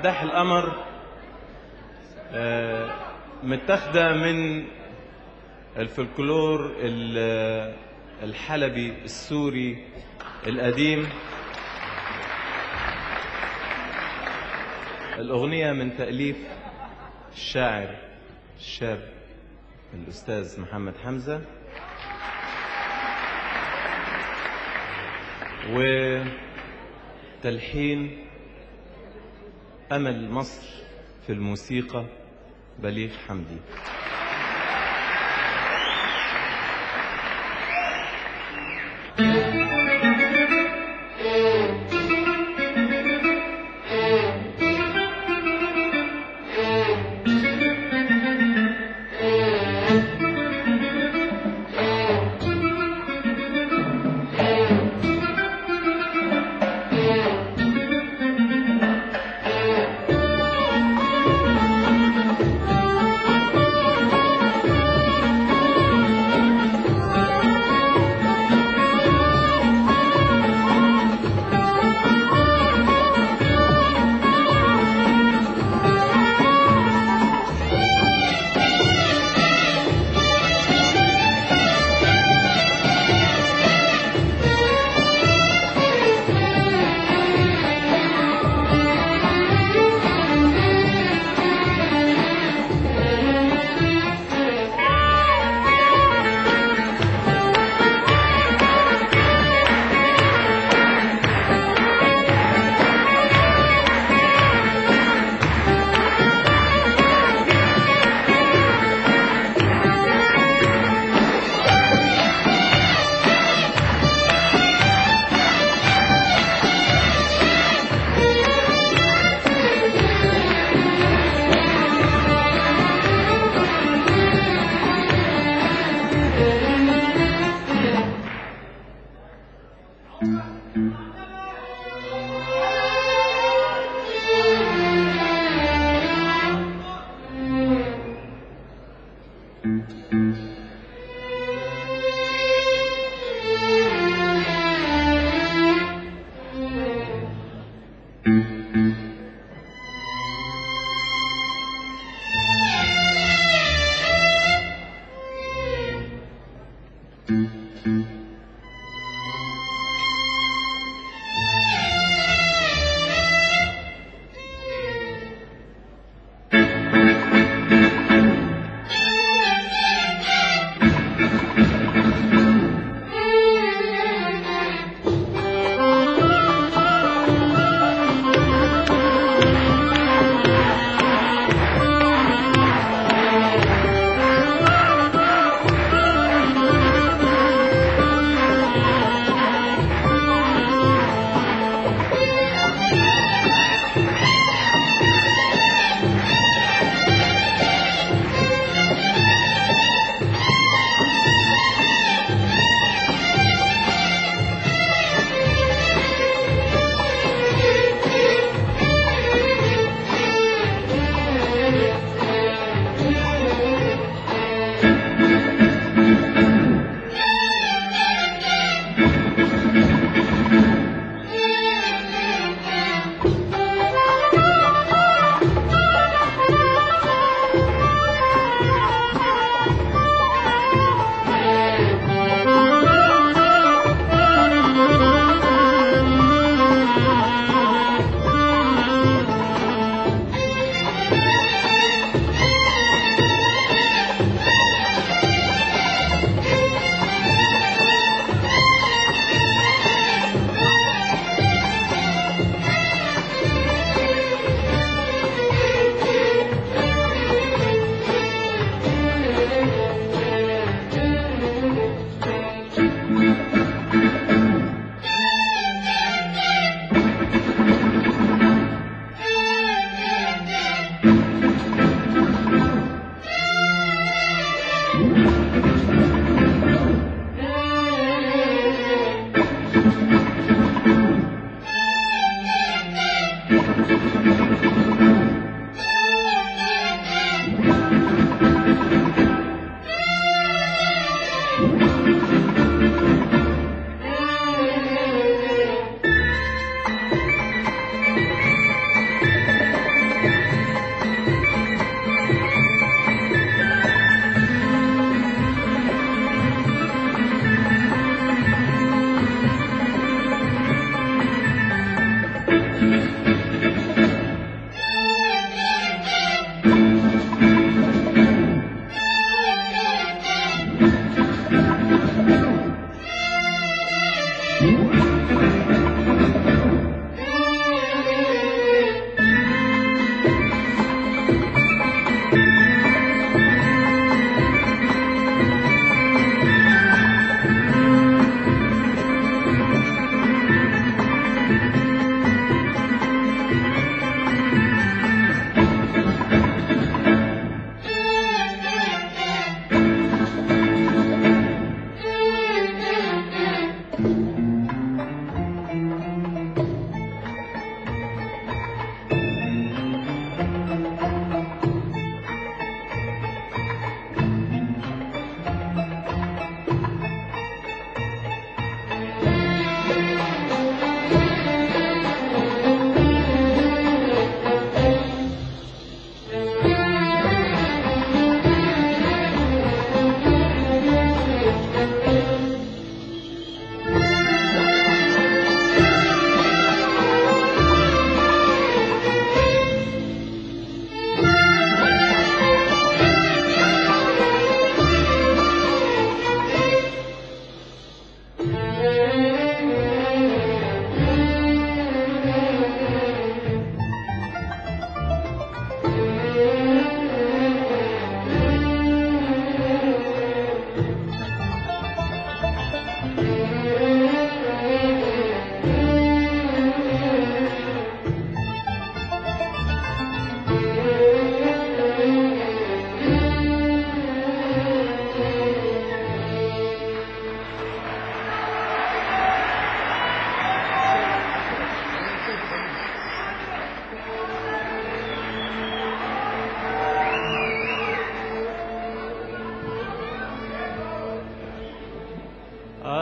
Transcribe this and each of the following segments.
مداح القمر آه، متاخدة من الفلكلور ال- الحلبي السوري القديم الأغنية من تأليف الشاعر الشاب الأستاذ محمد حمزة وتلحين أمل مصر في الموسيقى بليغ حمدي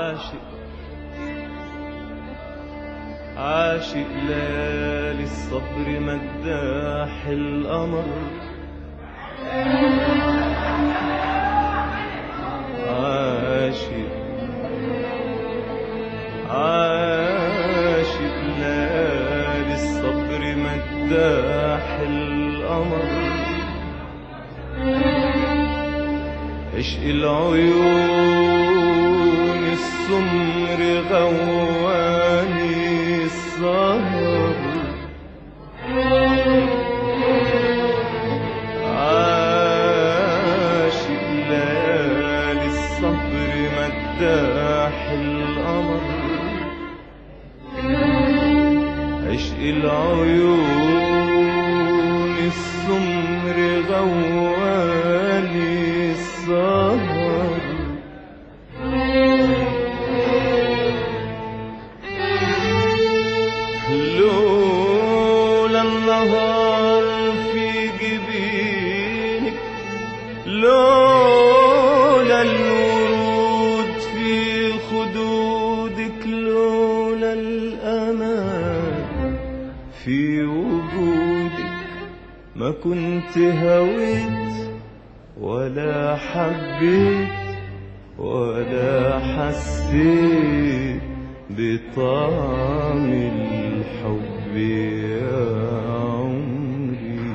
عاشق عاشق ليالي الصبر مداح القمر عاشق عاشق ليالي الصبر مداح القمر عشق العيون السمر غواني السهر عاشق ليالي الصبر مداح القمر عشق العيون السمر غواني السهر لولا النهار في جبينك لولا الورود في خدودك لولا الأمان في وجودك ما كنت هويت ولا حبيت ولا حسيت بطعم الحب يا عمري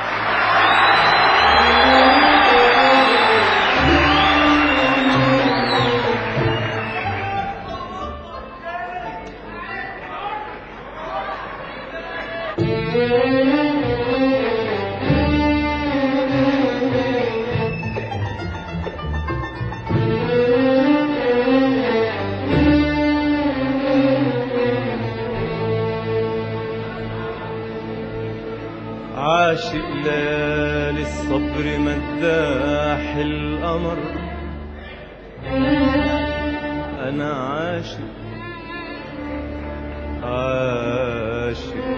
عاشق ليالي الصبر مداح القمر أنا عاشق عاشق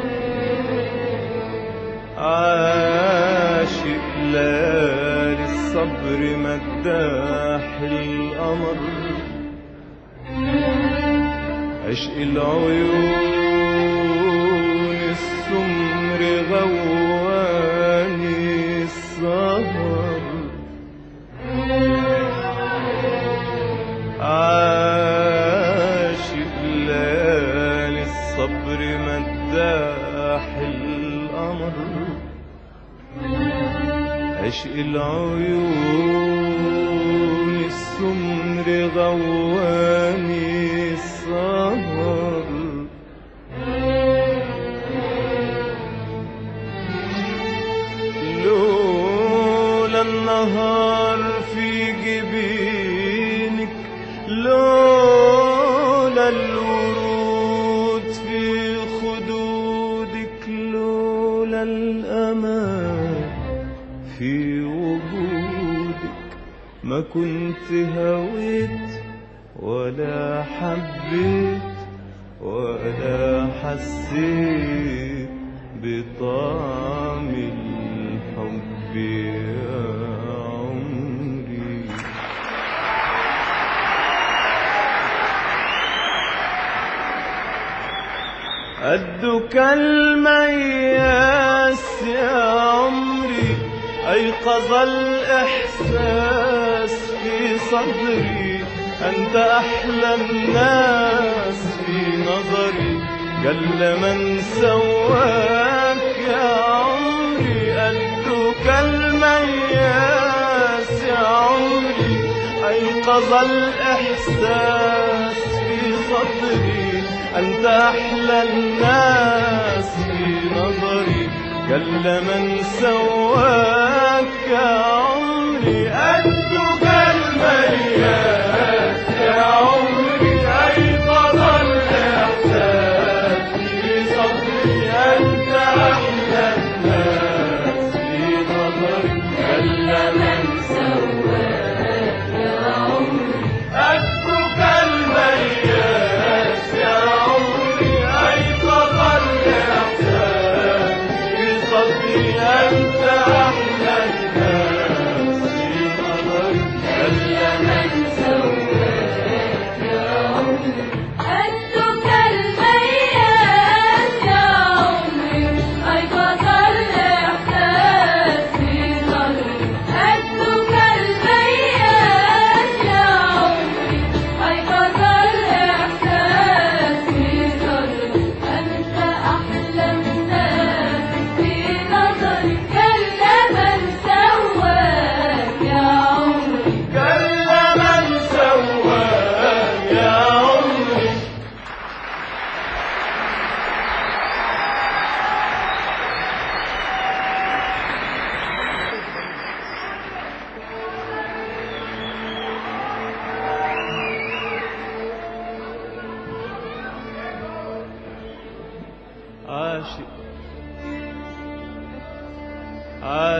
عاشق ليالي الصبر مداح القمر عشق العيون السمر غواني السهر عاشق ليالي الصبر مداح القمر عشق العيون السمر غواني السهر لولا النهار في جبينك لولا الورود في خدودك لولا الأمان في وجودك ما كنت هويت ولا حبيت ولا حسيت بطعم الحب يا عمري قدك المياس يا عمري أيقظ الإحساس في صدري أنت أحلى الناس في نظري جل من سواك يا عمري قدك المياس يا عمري أيقظ الإحساس في صدري أنت أحلى الناس في نظري جل من سواك يا عمري أنتك المياس يا عمري أيقظ الإحساس في صدري أنت أحلى الناس في نظري جل من سواك يا عمري أنتك المياس يا عمري أيقظ الإحساس في صدري أنت أحلى الناس في نظري جل من سواك يا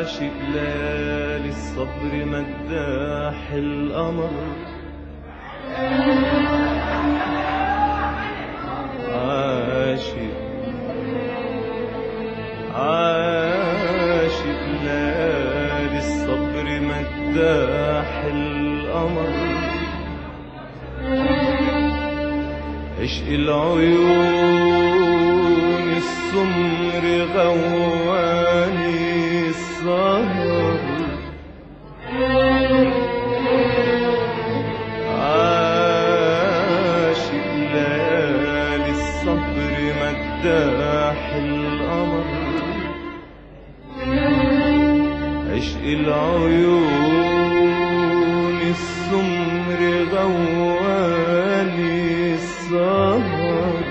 عاشق ليالي الصبر مداح القمر عاشق عاشق ليالي الصبر مداح القمر عشق العيون السمر غواني السهر عاشق ليالي الصبر مداح القمر عشق العيون السمر غواني السهر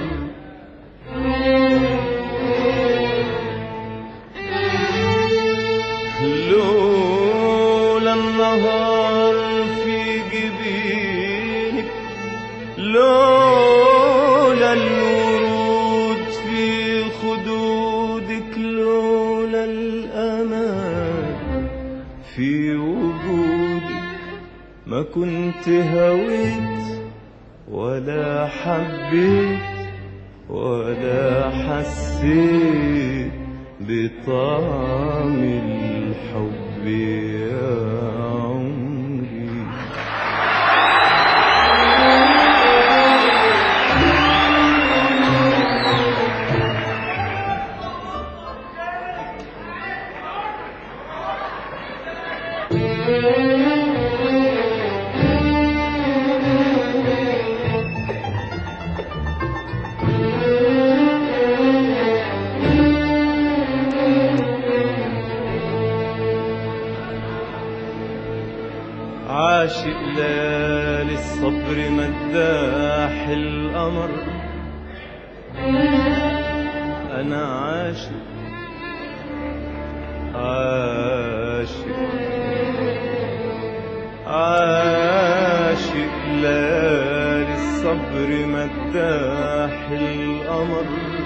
لولا النهار في جبينك لولا الورود في خدودك لولا الأمان في وجودك ما كنت هويت ولا حبيت ولا حسيت بطعم الحب يا عمري عاشق ليالي الصبر مداح القمر أنا عاشق عاشق عاشق ليالي الصبر مداح القمر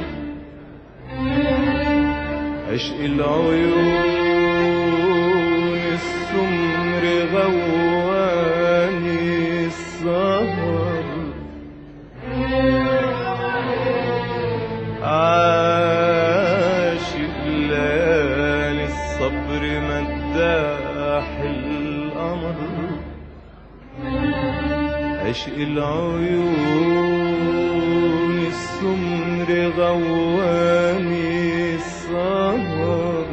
عشق العيون السمر غواني السهر عاشق ليالي الصبر مداح القمر عشق العيون السمر غواني السهر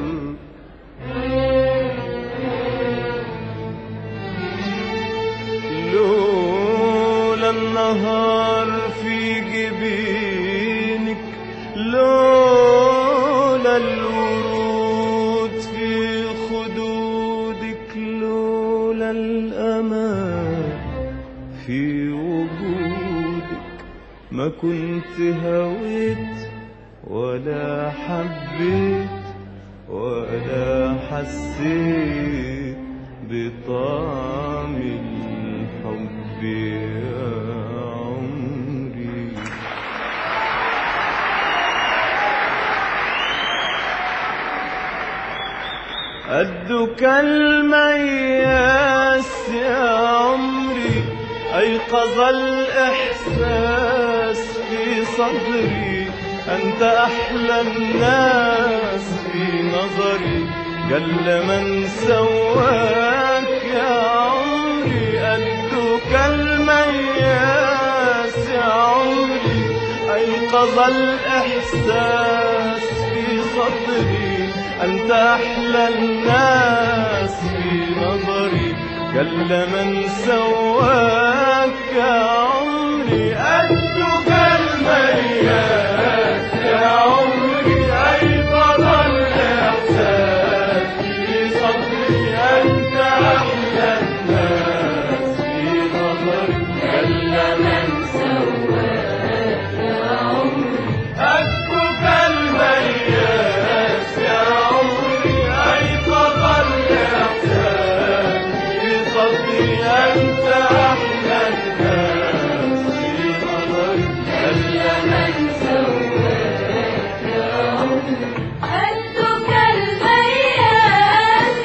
لولا النهار في جبينك لولا الورود في خدودك لولا الأمان في وجودك ما كنت هويت ولا حبيت ولا حسيت بطعم الحب يا عمري قدك المياس يا عمري أيقظ الإحساس في صدري أنت أحلى الناس في نظري جل من سواك يا عمري قدك المياس يا عمري أيقظ الإحساس في صدري أنت أحلى الناس في نظري جل من سواك يا عمري قدك المياس يا عمري أيقظ الإحساس في صدري أنت أحلى الناس في نظري جل من سواك يا عمري قدك المياس يا عمري أيقظ الإحساس في صدري أنت أحلى الناس في نظري جل من سواك قلبك المياس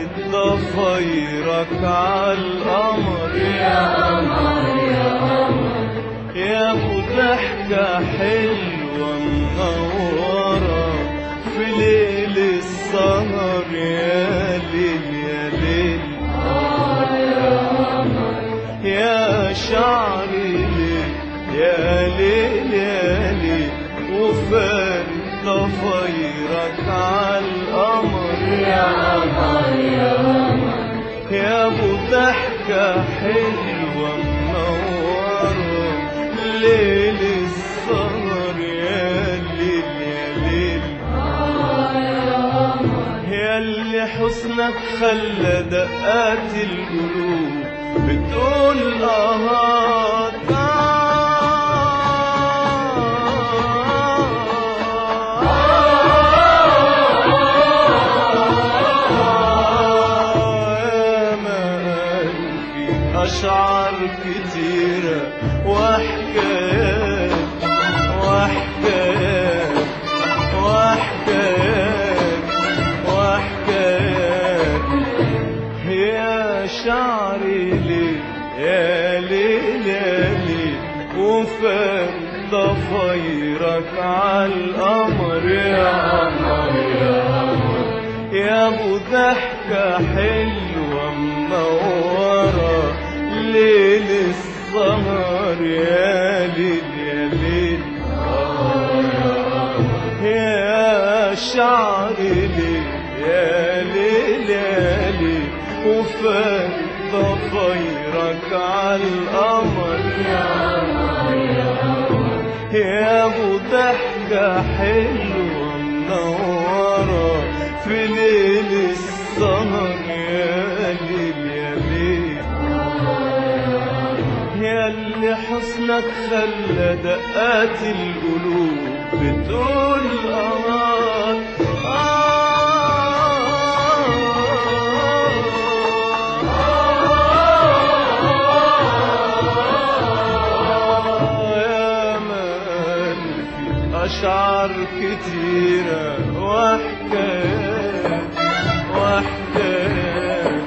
ضفايرك عالقمر يا قمر يا قمر يا ابو ضحكة حلوة منورة في ليل السهر يا ليل يا ليل يا شعري ليل يا ليل يا ليل وفان ضفايرك عالقمر يا قمر يا قمر يا ابو ضحكة حلوة منورة ليل السهر يا ليل يا ليل يا اللي حسنك خلى دقات القلوب بتقول اه أشعار كتيرة وحكايات وحكايات وحكايات وحكايات يا شعري ليه يا ليل يا ليل وفان ضفايرك عالقمر يا قمر يا قمر يا ابو ضحكة حلوة منورة ليل السهر يا ليل يا ليل يا شعري ليل يا ليل يا ليل وفان ضفايرك عالقمر يا يا ابو ضحكة حلوة منورة في ليل السهر يا ليل يا ليل يا اللي حسنك خلى دقات القلوب بتقول آه يا من في أشعار كتيرة وحكايات وحكايات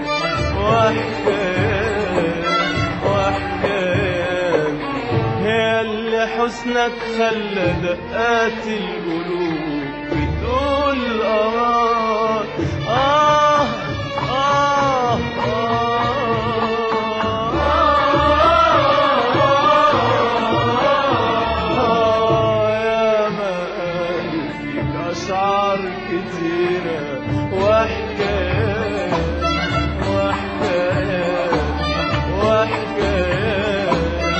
وحكايات وحكايات يا اللي حسنك خلى دقات القلوب بتقول آه آه آه آه يا من فيك أشعار كتيرة وحكايات وحكايات وحكايات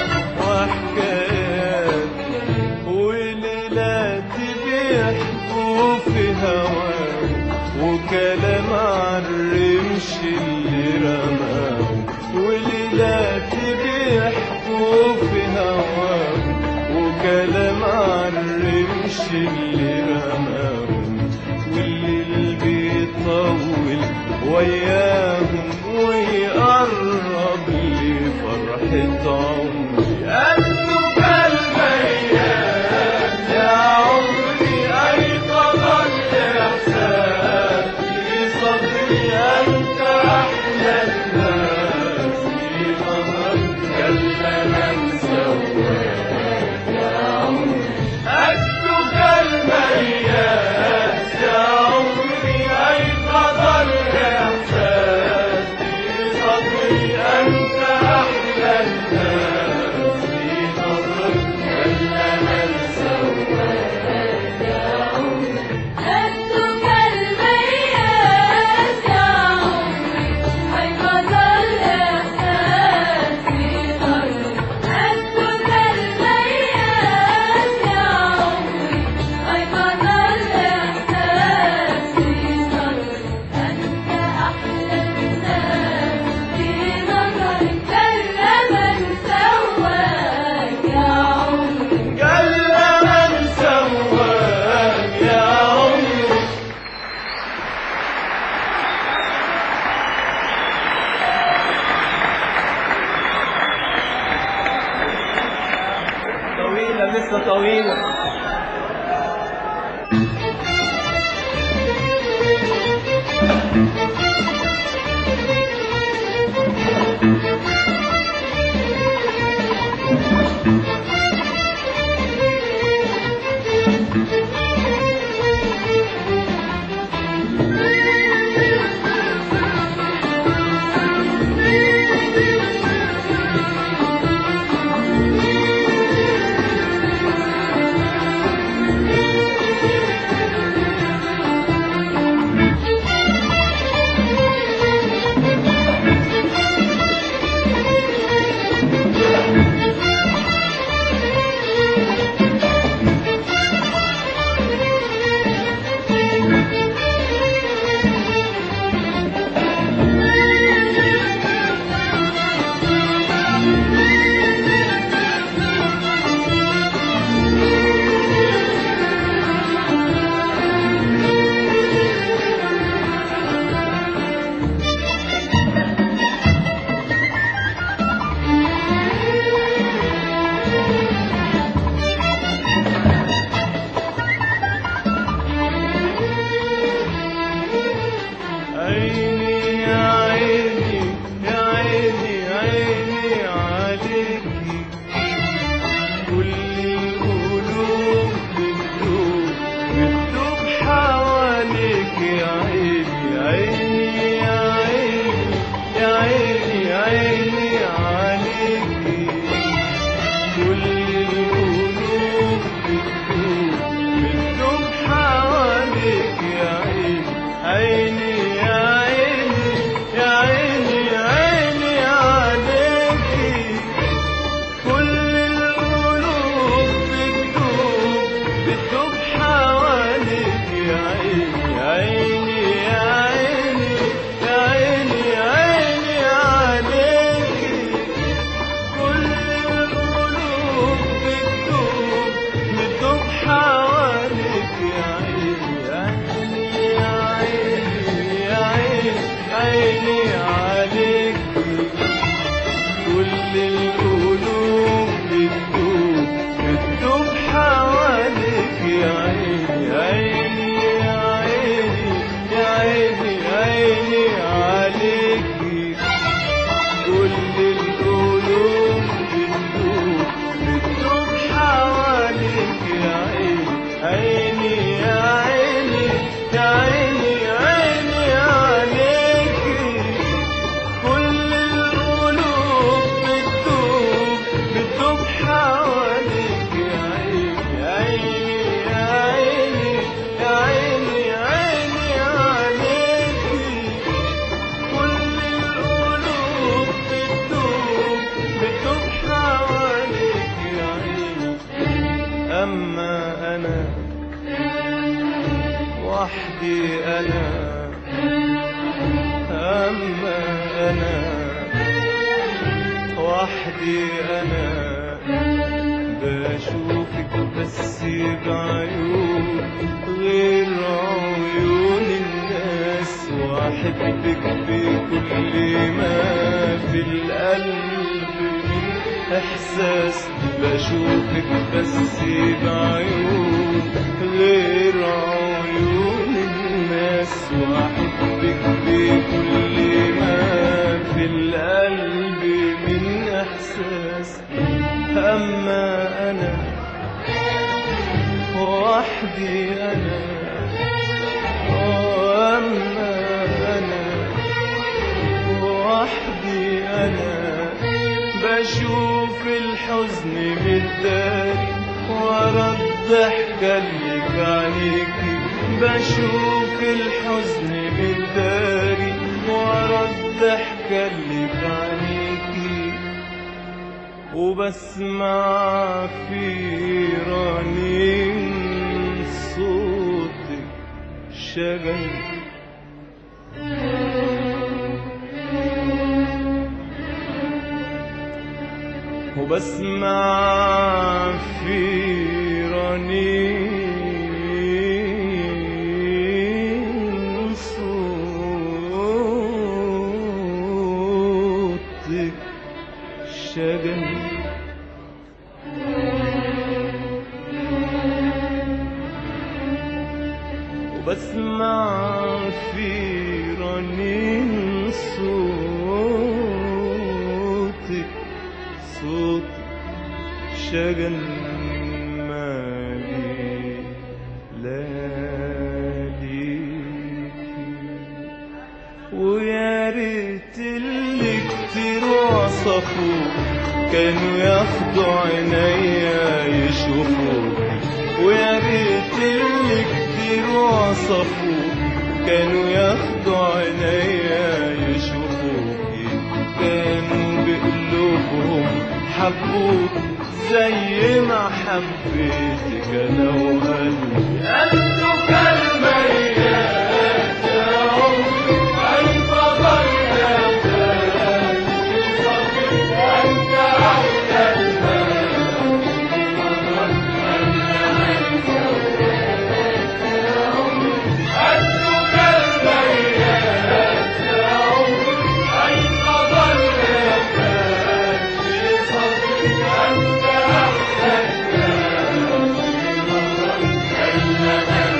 وحكايات وليلات بيحكوا في هواك وكلام عالرمش اللي رماه وليلات بيحكوا في هواك وكلام عالرمش اللي رماه والليل بيطول وياهم ويقرب لي فرحة عمري قلبك الميات يا عمري أيقظ الإحساس في صدري أنت أحلى الناس في نهرك كلا من سواك يا عمري أكتك الميات يا عمري أيقظ الإحساس في صدري أنت أحلى الناس في نظرك كلا من سواك يا عمري أنتك المياس يا عمري أيقظ الإحساس في قلبي أنتك المياس يا عمري أيقظ الإحساس في قلبي أنت أحلى الناس في نظري كلا من سواك يا عمري كلا من سواك يا عمري طويلة لسه طويلة عيني يا عيني يا عيني عيني عليكي كل القلوب بتدوب بتدوب حواليك يا عيني عيني يا عيني يا عيني عيني عليكي كل القلوب بتدوب بتدوب حواليك يا عيني عيني يا عيني يا عيني عيني عليكي كل القلوب بتدوب بتدوب حواليك يا عيني عيني يا عيني يا عيني عيني عليكي كل القلوب بتدوب بتدوب حواليك يا عيني يا عيني يا عيني عيني عليكي كل القلوب بتدوب بتدوب حواليك يا عيني عيني يا عيني يا عيني عيني عليكي كل القلوب بتدوب بتدوب حواليك يا عيني عيني يا عيني يا عيني عيني عليكي كل القلوب بتدوب بتدوب حواليك يا عيني يا عيني يا عيني يا عيني يا عيني عليكي كل القلوب بتدوب بتدوب حواليك يا عيني أما أنا وحدي أنا أما أنا وحدي أنا بشوفك بس بعيون غير عيون الناس وأحبك بكل ما في القلب من إحساس بشوفك بس بعيون غير عيون الناس وأحبك بكل ما في القلب من إحساس أما أنا وحدي أنا أما أنا وحدي أنا بشوف الحزن متداري ورا الضحكة اللي في عينيكي بشوف الحزن متداري ورا الضحكة اللي في عينيكي وبسمع في رنين صوتك شجن وبسمع في رنين صوتك شجن وبسمع في رنين صوتك صوتك شجن مالي لاليكي ويا ريت اللي كتير وصفوك كانوا ياخدوا عينيا يشوفوك ويا ريت اللي كتير وصفوك كانوا ياخدوا عينيا يشوفوك كانوا بقلوبهم حبوك زي ما حبيتك انا وقلبي قلبك الميت يا عمري أنت ضيعت في صدري أنت أحلى قلبك الميت يا عمري أنت ضيعت في صدري أنت أحلى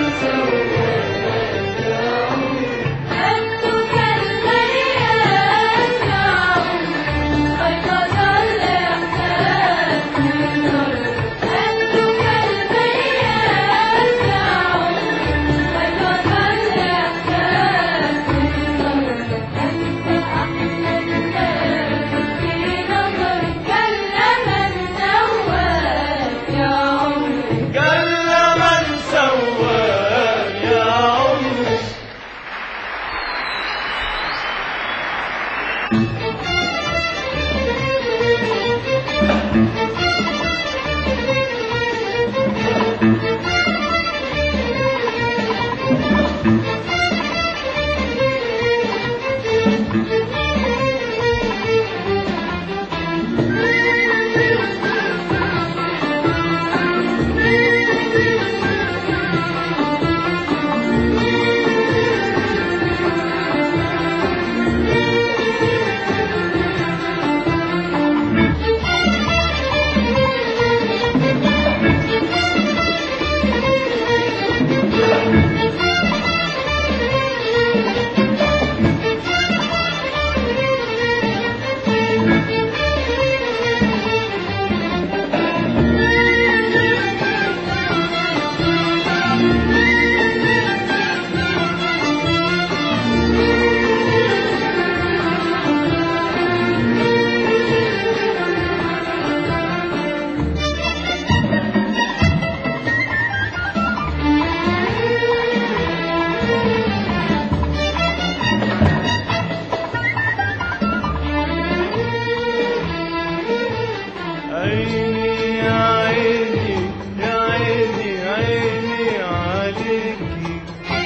عيني يا عيني يا عيني عيني عليكي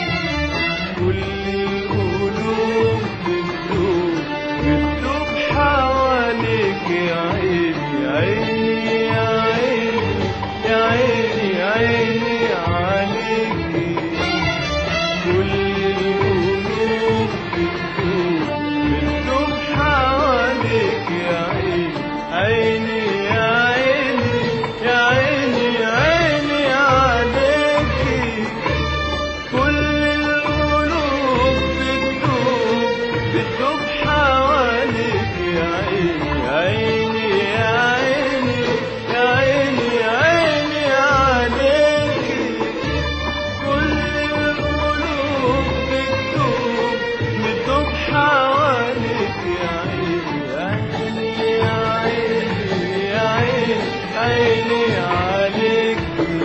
كل القلوب بتدوب بتدوب حواليك يا عيني عيني يا عيني يا عيني عيني عليكي كل القلوب بتدوب بتدوب حواليك يا عيني عيني يا عيني يا عيني عيني عليكي كل القلوب بتدوب بتدوب حواليك يا عيني عيني يا عيني يا عيني عيني عليكي كل القلوب بتدوب بتدوب حواليك يا عيني يا عيني يا عيني يا عيني عيني عليكي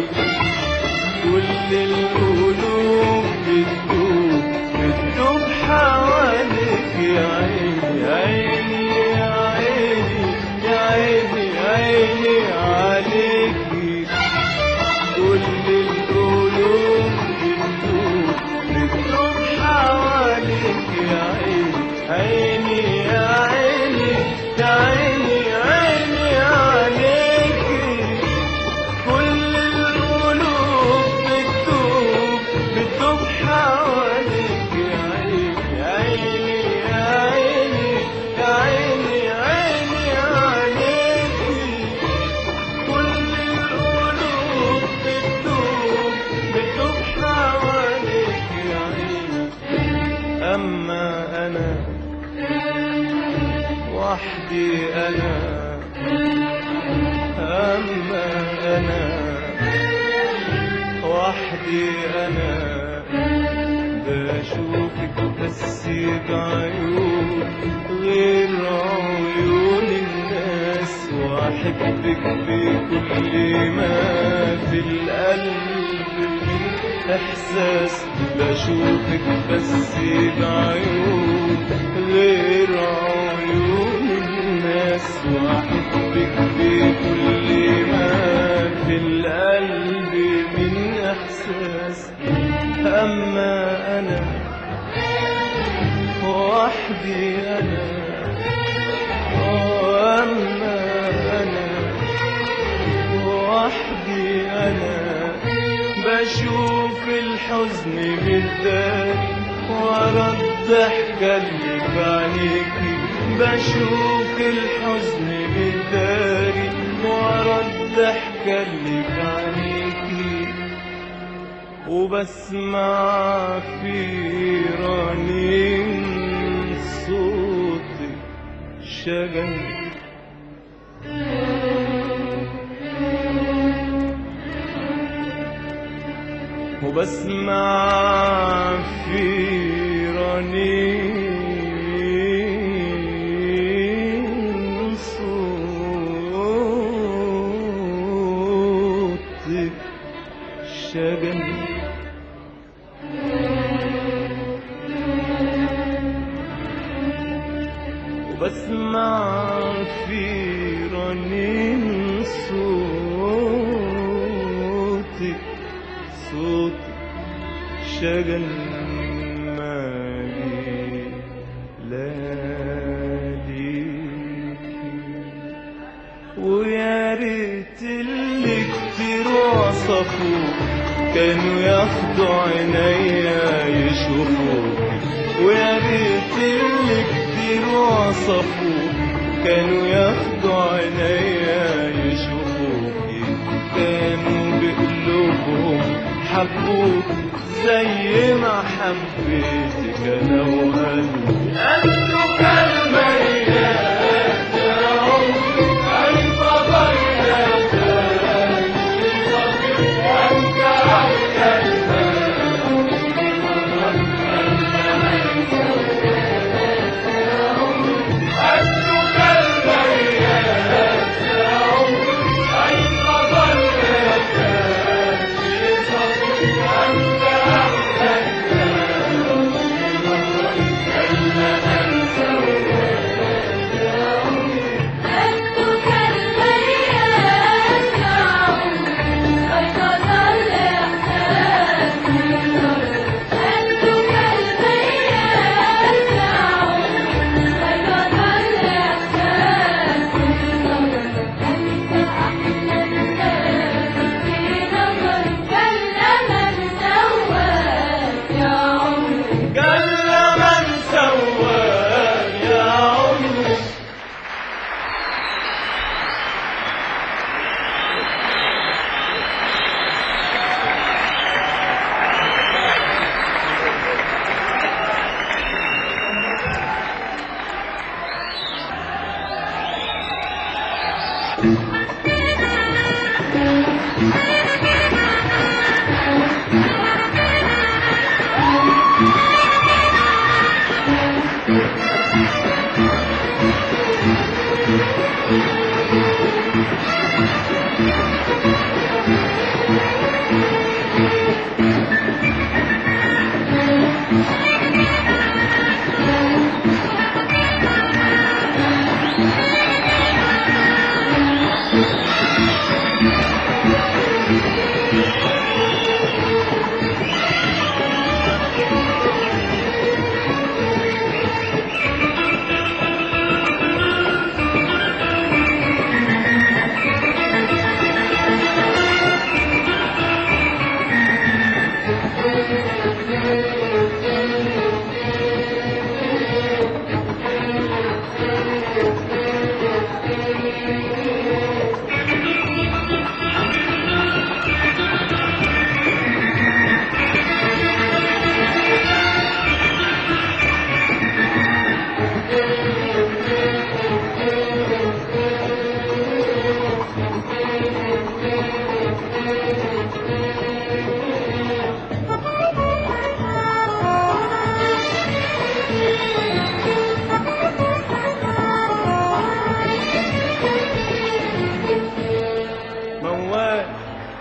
كل القلوب بتدوب بتدوب حواليك يا عيني عيني يا عيني يا عيني عيني عليكي كل القلوب بتدوب بتدوب حواليك يا عيني عيني يا عيني يا عيني عيني عليكي كل القلوب بتدوب بتدوب حواليك يا عيني عيني يا عيني يا عيني عيني عليكي كل القلوب بتدوب بتدوب حواليك يا عيني أما أنا وحدي أنا أما أنا وحدي أنا بشوفك بس بعيون غير عيون الناس وأحبك بكل ما في القلب من إحساس بشوفك بس بعيون غير عيون الناس وأحبك بكل ما في القلب من إحساس أما أنا وحدي أنا أما أنا وحدي أنا بشوف الحزن بالداري ورا الضحكة اللي في عينيكي بشوف الحزن بالداري ورا الضحكة اللي في عينيكي وبسمع في رنين صوتك شجن وبسمع في رنين صوتك شجن واسمع في رنين صوتك صوتك شجن مالي لاليكي ويا ريت اللي كتير وصفوك كانوا ياخدوا عينيا يشوفوك ويا ريت اللي كتير وصفوك كانوا ياخدوا عينيا يشوفوك كانوا بقلوبهم حبوك زي ما حبيتك انا وقلبي قلبك الميت يا عمري أنت ضيعت صدري أنت أحييت قلبك الميت يا عمري أنت ضيعت صدري أنت أحييت أنتك الميت يا عمري أيقظ الإحساس أنتك الميت يا عمري أيقظ الإحساس أنت أحلى الناس في نظري كلما سواك يا عمري قال من سواك يا عمري موال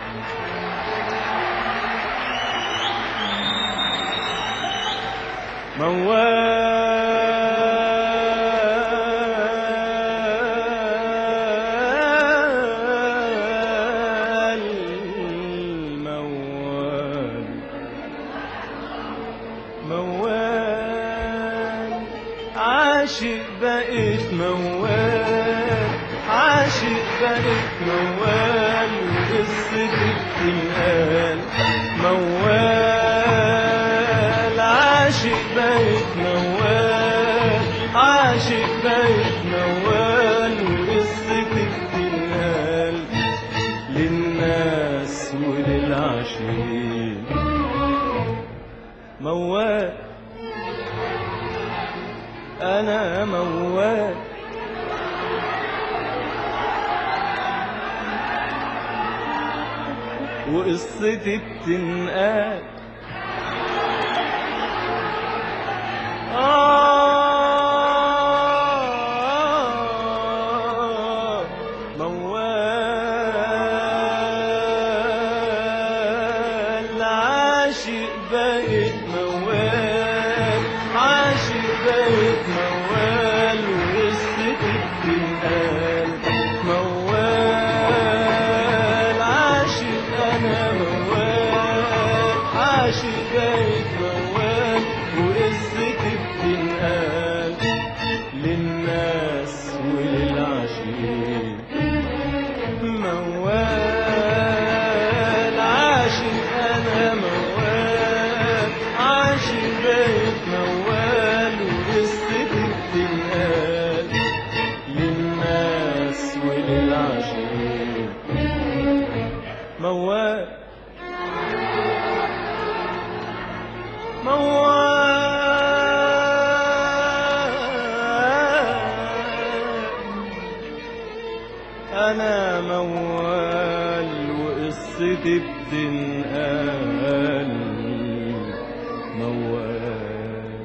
موال موال موال عاشق بقيت موال عاشق بقيت موال وقصتي بتنقال موال عاشق بقيت موال عاشق بقيت موال وقصتي بتنقال للناس وللعاشقين موال أنا موال وقصتي بتنقال آه موال عاشق بقيت موال عاشق بقيت موال موال وقصتي بتنقال موال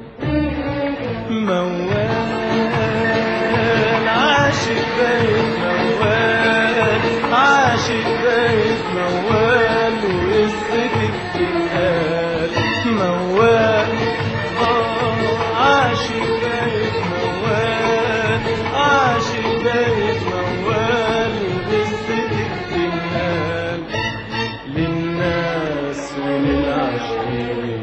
موال عاشق بيت موال عاشق بيت موال وقصتي بتنقال موال آه عاشق بيت موال عاشق بيت موال وقصتي بتنقال للناس وللعشيق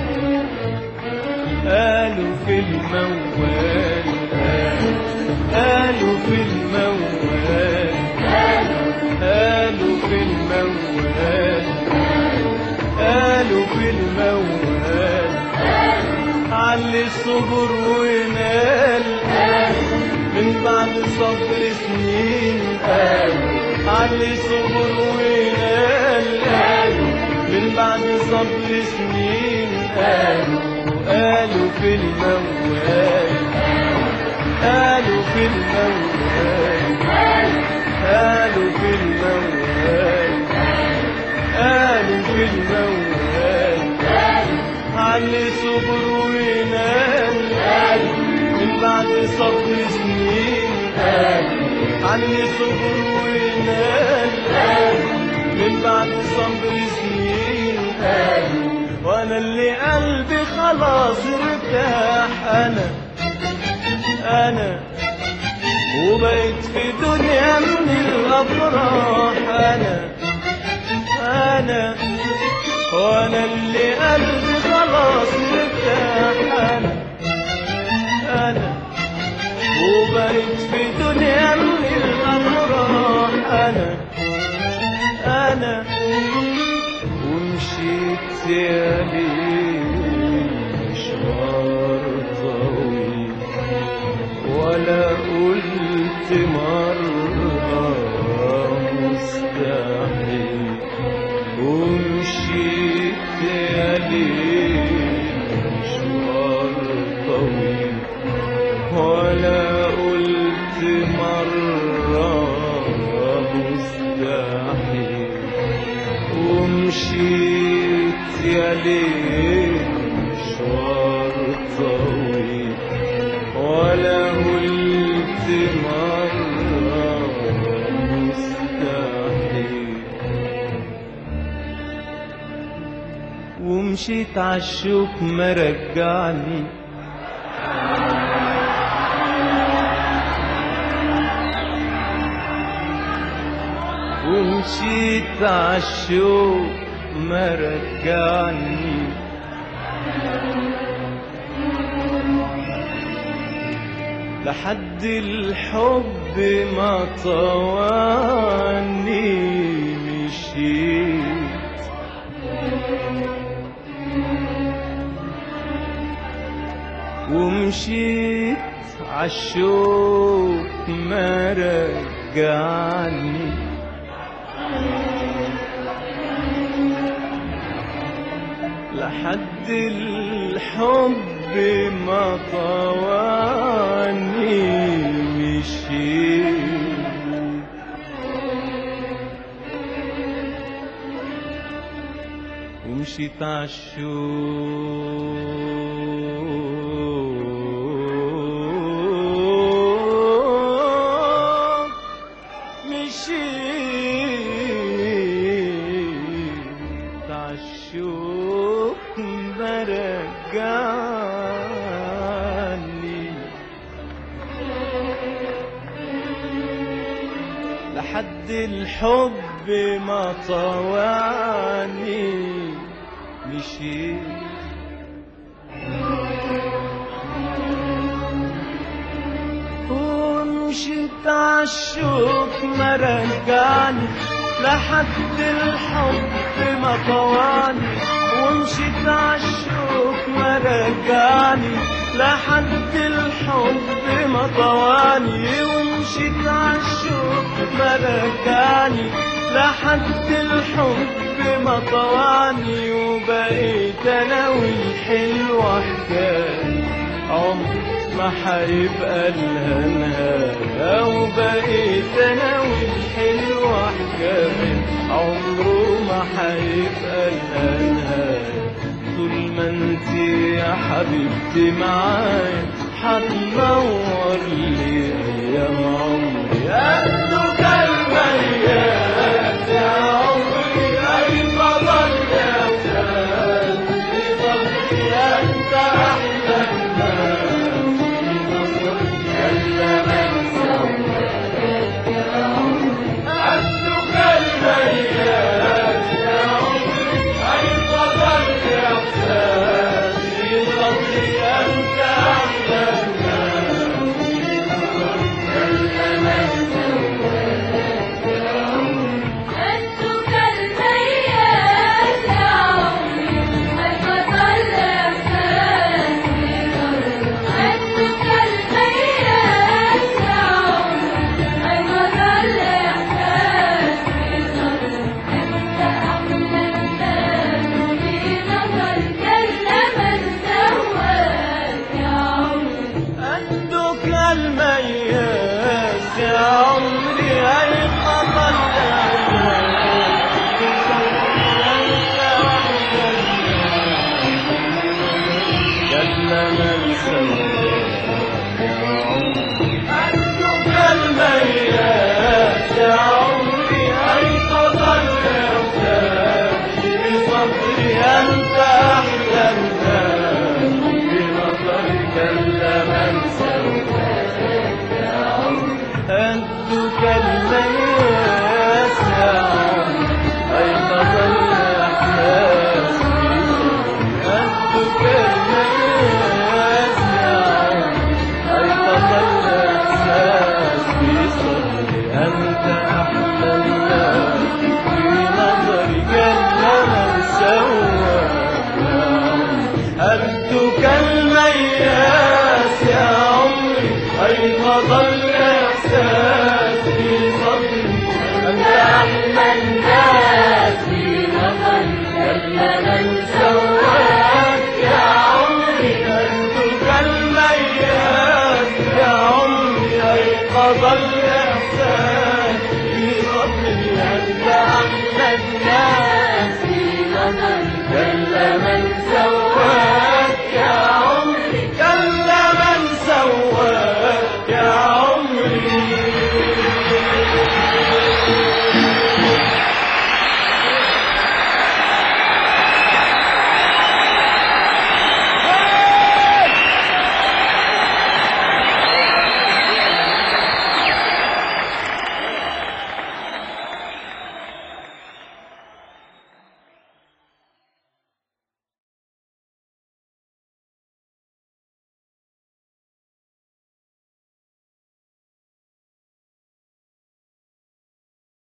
قالوا في الموال قالوا قالوا في الموال قالوا في الموال قالوا في الموال علي الصبر ونال من بعد صبر سنين قالوا علي صبر ونال قالوا من بعد صبر سنين قالوا قالوا في الموال قالوا في الموال قالوا في الموال قالوا في الموال علي صبر ونال من بعد صبر سنين علي صبر ونال من بعد صبر سنين وانا اللي قلبي خلاص ارتاح انا انا وبقيت في دنيا من الافراح انا انا وانا اللي قلبي خلاص ارتاح انا انا وبقيت في دنيا من الافراح انا انا ومشيت يا ليل مشوار طويل ولا قلت مرة مستحيل ومشيت يا ليل مشوار طويل ولا قلت مرة مستحيل ومشيت يا ليل مشوار طويل ولا قلت مرة مستحيل ومشيت عالشوك ما رجعني ومشيت عالشوق ما رجعني لحد الحب ما طواني مشيت ومشيت عالشوق ما رجعني لحد الحب ما طواني مشيت ومشيت عالشوق مشيت عالشوق برجعني لحد الحب ما طواني مشيت ومشيت عالشوق ما رجعني لحد الحب ما طواني ومشيت عالشوق ما رجعني لحد الحب ما طواني ومشيت عالشوق ما رجعني لحد الحب ما طواني وبقيت انا والحلوة حكاية عمر ما حيبقى لها نهاية وبقيت انا والحلوة حكاية عمره ما حيبقى لها نهاية طول ما انت يا حبيبتي معايا حتنور لي ايام عمري قدك الميات يا عمري اي فضل يا ولاد في ظهري انت احلى الناس في ظهري يلا من سواك يا عمري قدك الميات يا عمري اي فضل يا ولاد في ظهري انت احلى الناس في ظهري يلا من أنتك الميات يا عمري البطل إحساس أنتك الميات يا عمري البطل إحساس أنت أحلى الناس في نظر جل من سواك يا عمري قدك الميات